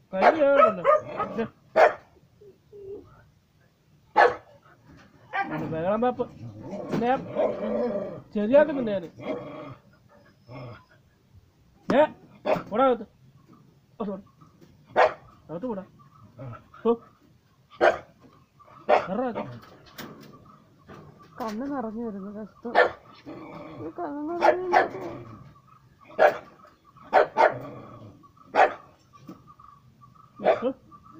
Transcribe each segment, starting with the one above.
കൈ വേണ്ടല്ലോ ബഹളം വെപ്പ് ഞാൻ ശരിയാക്കുന്നുണ്ട് ഞാൻ ഏ കൂടാ അകത്ത് ഓ, sorry. അകത്ത് കൂടാ ഓ കയറാ അകത്ത്. കണ്ണ് നിറഞ്ഞു വരുന്നു കഷ്ടം ഈ കണ്ണ് നിറഞ്ഞു വരുന്നു. ഓ.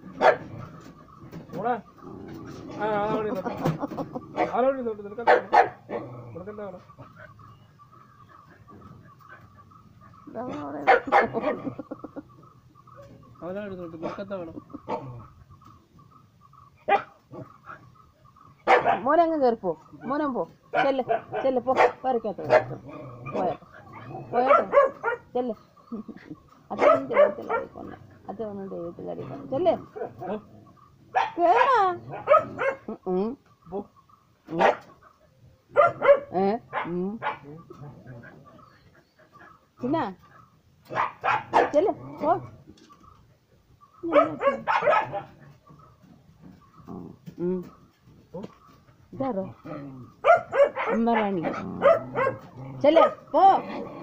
കൂടാ ആ അവിടെ ഇരുന്നോ. അവിടെ ഇരുന്നോട്ട് നിനക്കെന്താ വേണം? നിനക്കെന്താ വേണം ഇതാണ് അവിടെ അവനാ എടുത്തോട്ട് നിനക്കെന്താ വേണം മോനെ അങ്ങ് കയറിപ്പോ മോനെ പോ ചെല്ല് ചെല്ല് പോ പറിക്കാത്ത പോയാട്ടോ പോയാട്ടോ ചെല്ല് അച്ഛനും ദൈവത്തിലടി കൊന്നെ അച്ഛനും ദൈവത്തിലടി കൊന്നെ ചെല്ല് ഓ കേറാ ഉം, ഉം, പോ ഉം. ഏ ഉം. പിന്നെ ചെല്ല് പോ ഉം. പോ ഇതാരോ അമ്മ റാണി ചെല്ലേ പോ